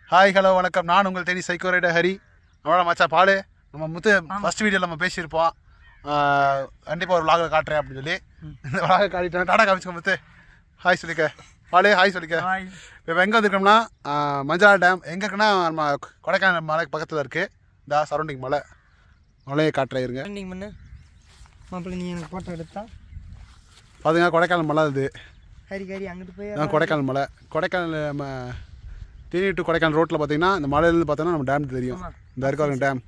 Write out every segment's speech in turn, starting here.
Hi hello வணக்கம் நான் உங்கள் தேனி சைக்கோ ரைடர் ஹரி நம்மளோட மச்சா பாலு நம்ம முத்து ஃபர்ஸ்ட் வீடியோவில் நம்ம பேசியிருப்போம் கண்டிப்பாக ஒரு vlog காட்டுறேன் அப்படின்னு சொல்லி இந்த vlog காட்டிட்டேன் டாடா காமிச்சுக்க முத்து ஹாய் சொல்லிக்க பாலு ஹாய் சொல்லிக்க இப்போ எங்கே வந்திருக்கோம்னா ஆஹ், மஞ்சளா டேம் எங்கே இருக்குன்னா நம்ம கொடைக்கானல் மலை பக்கத்தில் இருக்குது இந்த சரௌண்டிங் மலை மலையை காட்டுறேன் இருங்க ட்ரெண்டிங் பண்ணு மாப்பிள்ளை நீ எனக்கு ஃபோட்டோ எடுத்தா பாருங்க கொடைக்கானல் மலை இது ஹரி ஹரி அங்கிட்டு போய் இதான் கொடைக்கானல் மலை கொடைக்கானல் நம்ம தேனி டு கொடைக்கானல் ரோட்டில் பார்த்தீங்கன்னா இந்த மலையிலேருந்து பார்த்தோன்னா நம்ம டேம் தெரியும் ஆமா. இந்த இருக்க டேம்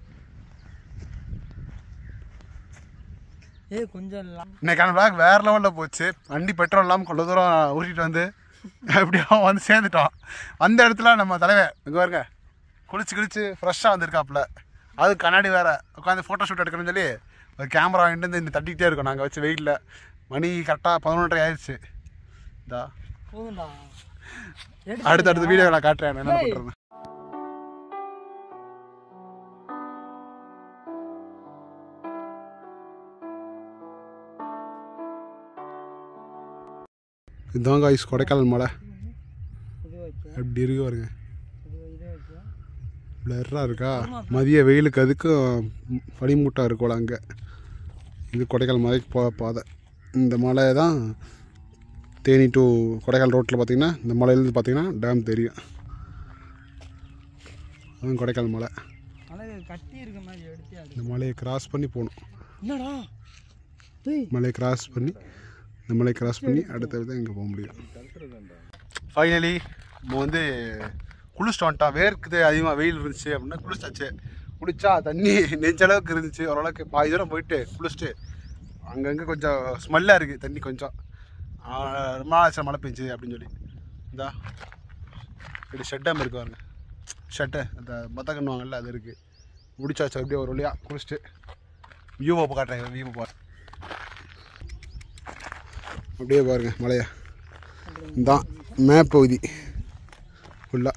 ஏ கொஞ்சம் லா- இன்னைக்கான vlog வேற லெவலில் போச்சு வண்டி பெட்ரோல் இல்லாமல் கொஞ்ச தூரம் ஊட்டிட்டு வந்து எப்படியோ வந்து சேர்ந்துட்டோம் அந்த இடத்துல நம்ம தலைவன் இங்கே பாருங்க குளிச்சு குளிச்சு ஃப்ரெஷ்ஷாக வந்திருக்காப்புல அது கண்ணாடி வேற உட்காந்து ஃபோட்டோ ஷூட் எடுக்கணும்னு சொல்லி ஒரு கேமரா வாங்கிட்டு வந்து இந்த தட்டிக்கிட்டே இருக்கோம் நாங்கள் வச்சு வெயிட்டில் மணி கரெக்டாக பதினொன்றரை ஆயிடுச்சு இதா போதும்டா அடுத்த அடுத்த வீடியோ நான் காட்டுறேன் நான் என்ன பண்ணுறேன் இதுதான் காய்ஸ் கொடைக்கானல் மலை இது வச்சு எப்படி இருக்கு பாருங்க இது இது வச்சு பிளர்ராக இருக்கா மதிய வெயிலுக்கு அதுக்கும் பனிமூட்டம் இருக்கும்ல அங்கே இது கொடைக்கானல் மலைக்கு போக பாதை இந்த மலை தான் தேனி டு கொடைக்கானல் ரோட்டில் பார்த்தீங்கன்னா இந்த மலையிலேருந்து பார்த்தீங்கன்னா டேம் தெரியும் அதுவும் கொடைக்கானல் மலை அழகு கட்டி இருக்க மாதிரி எடுத்து அது இந்த மலையை கிராஸ் பண்ணி போகணும் என்னடா டேய் மலையை கிராஸ் பண்ணி இந்த மலையை கிராஸ் பண்ணி அடுத்த தான் இங்கே போக முடியும் ஃபைனலி நம்ம வந்து குளிச்சுட்டு வந்துட்டோம் வேர்க்குது அதிகமாக வெயில் இருந்துச்சு அப்படின்னா குளிச்சாச்சு குளிச்சா தண்ணி நெஞ்சளவுக்கு இருந்துச்சு ஓரளவுக்கு பாதி தூரம் போயிட்டு குளிச்சுட்டு அங்கங்கே கொஞ்சம் ஸ்மெல்லாக இருக்குது தண்ணி கொஞ்சம் ஆ, ரொம்ப நாள் ஆச்சு மழை பெஞ்சு அப்படின்னு சொல்லி இந்தா இப்படி ஷெட்டாம் இருக்கு பாருங்க ஷெட்டு அந்த மத்த கண்ணுவாங்கல்ல அது இருக்குது முடிச்சாச்சு அப்படியே ஒரு வழியாக குளிச்சுட்டு வியூவை காட்டுறேன் வியூவை பாரு அப்படியே பாருங்க மலையை இதான் மேப் பகுதி ஃபுல்லாக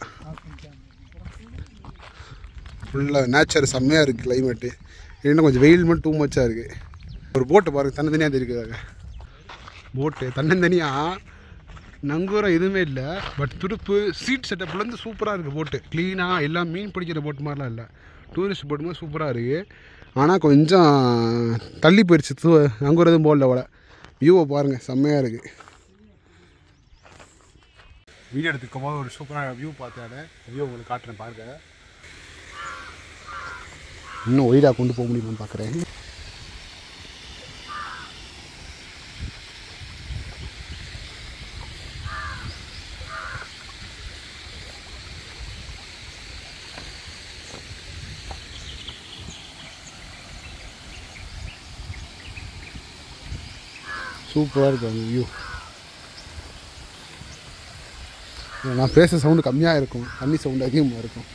ஃபுல்லாக நேச்சர் செம்மையாக இருக்குது கிளைமேட்டு இன்னும் கொஞ்சம் வெயில் மட்டும் டூ மச்சாக இருக்குது ஒரு போட்டு பாருங்கள் தனித்தனியாக தெரியுது போட்டு தன்னந்தனியாக நங்கூரம் எதுவுமே இல்லை பட் துடுப்பு சீட் செட்டப்லேருந்து சூப்பராக இருக்குது போட்டு க்ளீனாக எல்லாம் மீன் பிடிக்கிற போட்டு மாதிரிலாம் இல்லை டூரிஸ்ட் போட்டு மாதிரி சூப்பராக இருக்குது ஆனால் கொஞ்சம் தள்ளி போயிடுச்சு தூ நங்கூரம் எதுவும் போடல போல வியூவை பாருங்கள் செம்மையாக இருக்குது வீடியோ எடுத்துக்கும் போது ஒரு சூப்பரான வியூ பார்த்தேன் வியூ உங்களுக்கு காட்டுறேன் பாருங்க இன்னும் ஒயிடாக கொண்டு போக முடியுமான்னு பார்க்குறேன் சூப்பராக இருக்கு அந்த வியூ நான் பேச சவுண்டு கம்மியாக இருக்கும் தண்ணி சவுண்டு அதிகமாக இருக்கும்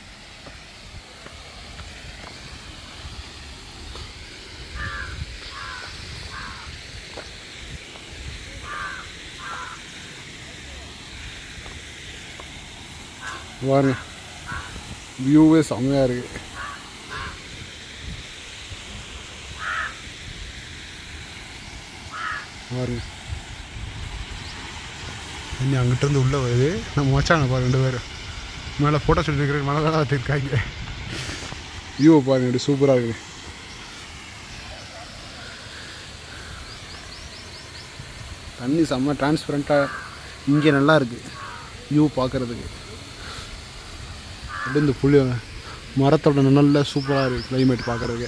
பாருங்க வியூவே செம்மையாக இருக்கு பாருங்க தண்ணி அங்கிட்டிருந்து உள்ளே வருது நம்ம மச்சாங்க பாரு ரெண்டு பேரும் மேலே ஃபோட்டோ ஷூட் இருக்கிற மழை வேலை வச்சுருக்காங்க வியூவை பாருங்க இப்படி சூப்பராக இருக்குது தண்ணி செம்ம டிரான்ஸ்பரண்ட்டாக இங்கே நல்லா இருக்குது வியூ பார்க்குறதுக்கு அப்படியே இந்த புளி மரத்தோட நல்ல சூப்பராக இருக்குது கிளைமேட் பார்க்குறதுக்கு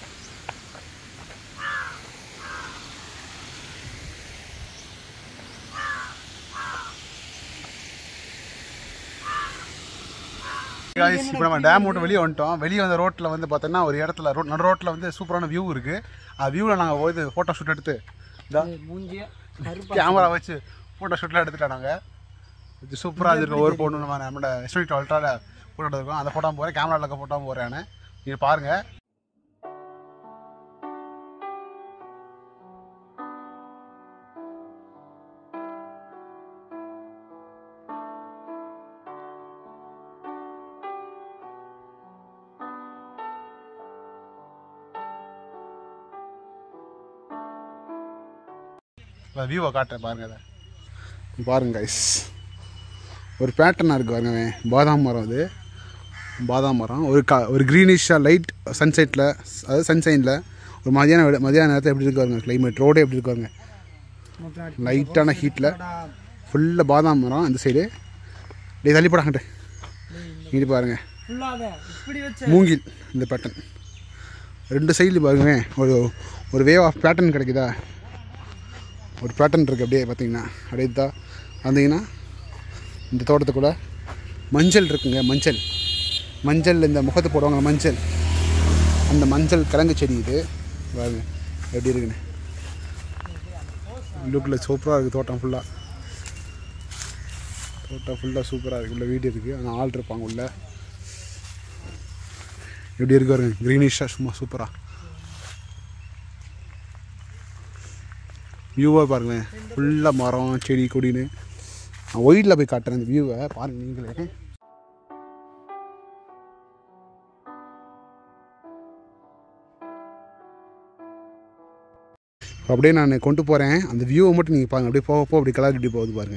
காய்ஸ் இப்போ நம்ம டேம் விட்டு வெளியே வந்துட்டோம் வெளியே வந்த ரோட்டில் வந்து பார்த்தோன்னா ஒரு இடத்துல ரோட் நடு ரோட்டில் வந்து சூப்பரான வியூ இருக்குது அந்த வியூவில் நாங்கள் போய் ஃபோட்டோ ஷூட் எடுத்து இதா மூஞ்சிய கருப்பா கேமரா வச்சு ஃபோட்டோ ஷூட்லாம் எடுத்துட்டோம் நாங்கள் இது சூப்பராக இருக்கு ஒரு பொண்ணு நம்ம நம்மளோட எஸ்டிக் அல்ட்ராவில் ஃபோட்டோ எடுத்துருக்கோம் அந்த ஃபோட்டோ போகிறேன் கேமராவில் இருக்க ஃபோட்டோ போகிறேன் நீங்கள் பாருங்கள் வியூவை காட்டுறேன் பாருங்க அதை பாருங்க கைஸ் ஒரு பேட்டர்னாக இருக்கு பாருங்க அவன். பாதாம் மரம் அது பாதாம் மரம் ஒரு கா ஒரு க்ரீனிஷாக லைட் சன்செட்டில் அதாவது சன்சைனில் ஒரு மதியான வேளை- மதியான நேரத்தில் எப்படி இருக்கு பாருங்க கிளைமேட் ரோடே எப்படி இருக்கு பாருங்க லைட்டான ஹீட்டில் ஃபுல்லாக பாதாம் மரம் அந்த சைடு டேய் தள்ளி போடாங்கட்டு இங்கிட்டு பாருங்க ஃபுல்லாக இப்படி வச்ச மூங்கில் இந்த பேட்டர்ன் ரெண்டு சைடில் பாருங்க ஒரு ஒரு வேவ் ஆஃப் பேட்டர்ன் கிடைக்குதா ஒரு பேட்டர்ன் இருக்குது அப்படியே பார்த்தீங்கன்னா அப்படியே தான் வந்தீங்கன்னா இந்த தோட்டத்துக்குள்ள மஞ்சள் இருக்குங்க மஞ்சள் மஞ்சள் இந்த முகத்தை போடுவாங்க மஞ்சள் அந்த மஞ்சள் கிழங்கு செடி இது பாருங்க எப்படி இருக்குன்னு லுக்கில் சூப்பராக இருக்குது தோட்டம் ஃபுல்லாக தோட்டம் ஃபுல்லாக சூப்பராக இருக்குது உள்ள வீடு இருக்குது ஆனால் ஆள் இருப்பாங்க உள்ள எப்படி இருக்கு பாருங்க க்ரீனிஷாக சும்மா சூப்பராக வியூவாக பாருங்களேன் ஃபுல்லாக மரம் செடி கொடின்னு நான் ஒயிட்டில் போய் காட்டுறேன் இந்த வியூவை பாருங்க நீங்களே அப்படியே நான் கொண்டு போகிறேன் அந்த வியூவை மட்டும் நீங்கள் பாருங்க அப்படியே போக போக அப்படி கலர் இப்படி போகுது பாருங்க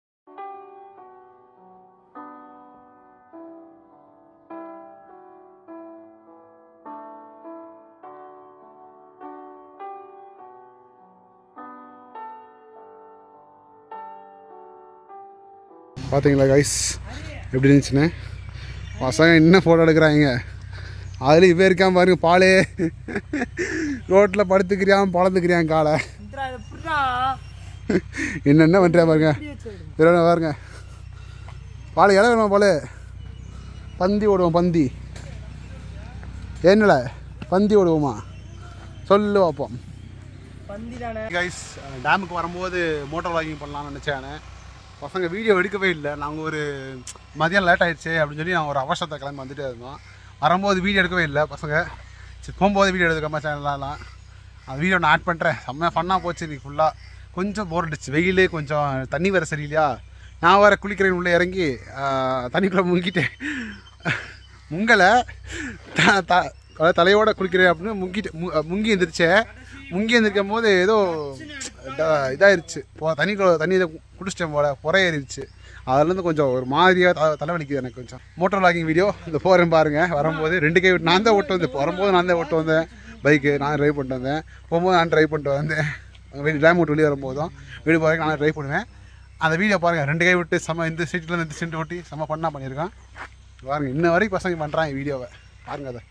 பார்த்தீங்களா கைஸ் எப்படி இருந்துச்சுன்னு பசங்க என்ன ஃபோட்டோ எடுக்கிறாங்க அதில் இவன் இருக்கான் பாருங்க பாலே ரோட்டில் படுத்துக்கிறியான் பழந்துக்கிறியான் காலை இந்திரா இது எப்படிடா என்னென்ன பண்ணுறியா பாருங்க இப்படி வச்சு விடு. வேற பாருங்க பால் இடம் வேணுமா பால் பந்தி ஓடுவோம் பந்தி என்னல பந்தி ஓடுவோமா சொல்லு பார்ப்போம் பந்தி தானே கைஸ் டேமுக்கு வரும்போது மோட்டார் வாக்கிங் பண்ணலாம்னு நினச்சேன் பசங்க வீடியோ எடுக்கவே இல்லை நாங்கள் ஒரு மதியம் லேட் ஆயிடுச்சு அப்படின்னு சொல்லி நாங்கள் ஒரு அவசரத்தை கிளம்பி வந்துட்டே இருந்தோம் வரும்போது வீடியோ எடுக்கவே இல்லை பசங்க சரி போகும்போது வீடியோ எடுக்காம சேனல்லாம் அந்த வீடியோ நான் ஆட் பண்ணுறேன் செம்மையாக ஃபன்னாக போச்சு இன்னைக்கு ஃபுல்லாக கொஞ்சம் போர் அடிச்சு வெயில் கொஞ்சம் தண்ணி வேறு சரியில்லையா நான் வேறு குளிக்கிறேன் உள்ளே இறங்கி ஆஹ், தண்ணிக்குள்ளே முங்கிட்டேன் முங்கலை த த அதாவது தலையோட குளிக்கிறேன் அப்படின்னு முங்கிட்டு மு- முங்கி எந்திரிச்சேன் முங்கி எந்திரிக்கும் போது ஏதோ இத- இதாயிருச்சு போ தண்ணி கு- தண்ணி இதை குடிச்சிட்டேன் போல புற ஏறிடுச்சு அதுலேருந்து கொஞ்சம் ஒரு மாதிரியாக த தலைவலிக்குது எனக்கு கொஞ்சம் மோட்டர் லாகிங் வீடியோ இந்த போகிறேன் பாருங்கள் வரும்போது ரெண்டு கை விட்டு நான் தான் ஓட்டு வந்தேன் வரும்போது நான் தான் ஓட்டு வந்தேன் பைக்கு நான் ட்ரைவ் பண்ணிட்டு வந்தேன் போகும்போது நான் ட்ரைவ் பண்ணிட்டு வந்தேன் வீடு டேம் விட்டு வெளியே வரும்போதும் வீடு போகிறேன் நான் ட்ரைவ் பண்ணுவேன் அந்த வீடியோ பாருங்கள் ரெண்டு கை விட்டு செம்ம இந்த சீட்டில் இந்த சீட்டு ஓட்டி செம்ம பண்ணால் பண்ணியிருக்கான் பாருங்க இன்ன வரைக்கும் பசங்க பண்ணுறாங்க வீடியோவை பாருங்க அதை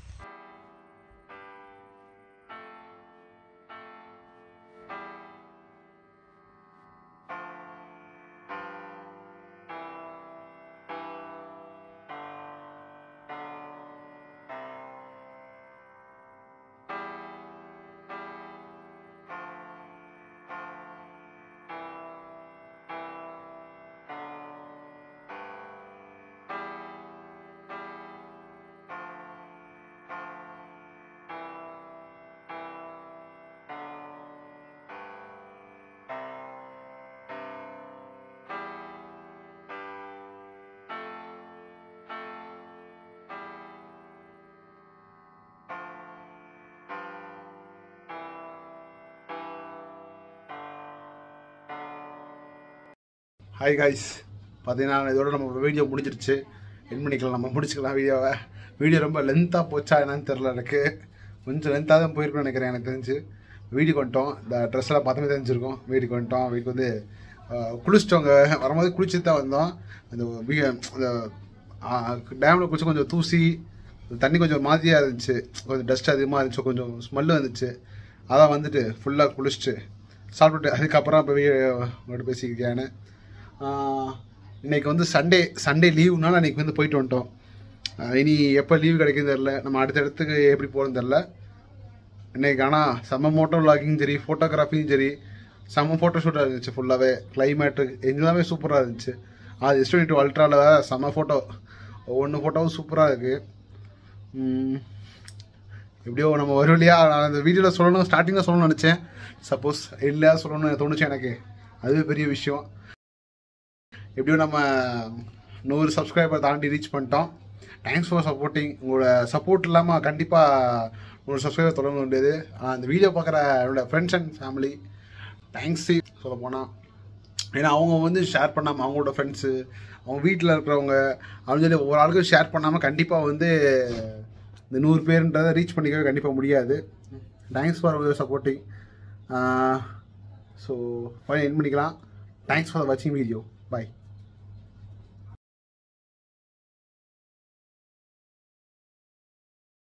ஹாய் காய்ஸ் பார்த்தீங்கன்னா இதோட நம்ம வீடியோ முடிஞ்சிருச்சு என் பண்ணிக்கலாம் நம்ம முடிச்சுக்கலாம் வீடியோவை வீடியோ ரொம்ப லென்த்தாக போச்சா என்னன்னு தெரில எனக்கு கொஞ்சம் லென்த்தாக தான் போயிருக்கும்னு நினைக்கிறேன் எனக்கு தெரிஞ்சு வீட்டுக்கு வந்துட்டோம் இந்த ட்ரெஸ்ஸெல்லாம் பார்த்தமே தெரிஞ்சிருக்கோம் வீட்டுக்கு வந்துட்டோம் வீட்டுக்கு வந்து ஆஹ், குளிச்சிட்டோங்க வரும்போது குளிச்சுட்டு தான் வந்தோம் அந்த வீ- அந்த டேமில் குளிச்சு கொஞ்சம் தூசி தண்ணி கொஞ்சம் மாதிரியாக இருந்துச்சு கொஞ்சம் டஸ்ட் அதிகமாக இருந்துச்சு கொஞ்சம் ஸ்மெல்லு வந்துச்சு அதான் வந்துட்டு ஃபுல்லாக குளிச்சுட்டு சாப்பிட்டுட்டு அதுக்கப்புறம் இப்போ உங்கள்கிட்ட பேசிக்கிறேன்னு ஆஹ் இன்னைக்கு வந்து சண்டே சண்டே லீவுனால அன்றைக்கி வந்து போயிட்டு வந்துட்டோம் ஆஹ் இனி எப்போ லீவு கிடைக்கும் தெரில நம்ம அடுத்த இடத்துக்கு எப்படி போகிறோம் தெரில இன்னைக்கு ஆனால் செம்ம மோட்டோ விளாகிங் சரி ஃபோட்டோகிராஃபியும் சரி செம்ம ஃபோட்டோ ஷூட்டாக இருந்துச்சு ஃபுல்லாகவே கிளைமேட்டு எல்லாமே சூப்பராக இருந்துச்சு அது எஸ் டுவெண்ட்டி டூ அல்ட்ராவில் செம்ம ஃபோட்டோ ஒவ்வொன்று ஃபோட்டோவும் சூப்பராக இருக்குது எப்படியோ நம்ம ஒரு வழியா நான் அந்த வீடியோவில் சொல்லணும் ஸ்டார்டிங்கில் சொல்லணும்னு நினச்சேன் சப்போஸ் இல்லையா சொல்லணும்னு தோணுச்சு எனக்கு அதுவே பெரிய விஷயம் எப்படியும் நம்ம நூறு சப்ஸ்கிரைபர் தாண்டி ரீச் பண்ணிட்டோம் தேங்க்ஸ் ஃபார் சப்போர்ட்டிங் உங்களோட சப்போர்ட் இல்லாமல் கண்டிப்பாக நூறு சப்ஸ்கிரைபர் தொடங்க முடியாது ஆஹ் இந்த வீடியோ பார்க்குற என்னோட ஃப்ரெண்ட்ஸ் அண்ட் ஃபேமிலி தேங்க்ஸ் சொல்ல போனால் ஏன்னா அவங்க வந்து ஷேர் பண்ணாமல் அவங்களோட ஃப்ரெண்ட்ஸு அவங்க வீட்டில் இருக்கிறவங்க அப்படின்னு சொல்லி ஒவ்வொரு ஆளுக்கும் ஷேர் பண்ணாமல் கண்டிப்பாக வந்து இந்த நூறு பேருன்றதை ரீச் பண்ணிக்கவே கண்டிப்பாக முடியாது thanks for your supporting so fine என் பண்ணிக்கலாம் தேங்க்ஸ் ஃபார் வாட்சிங் வீடியோ பாய்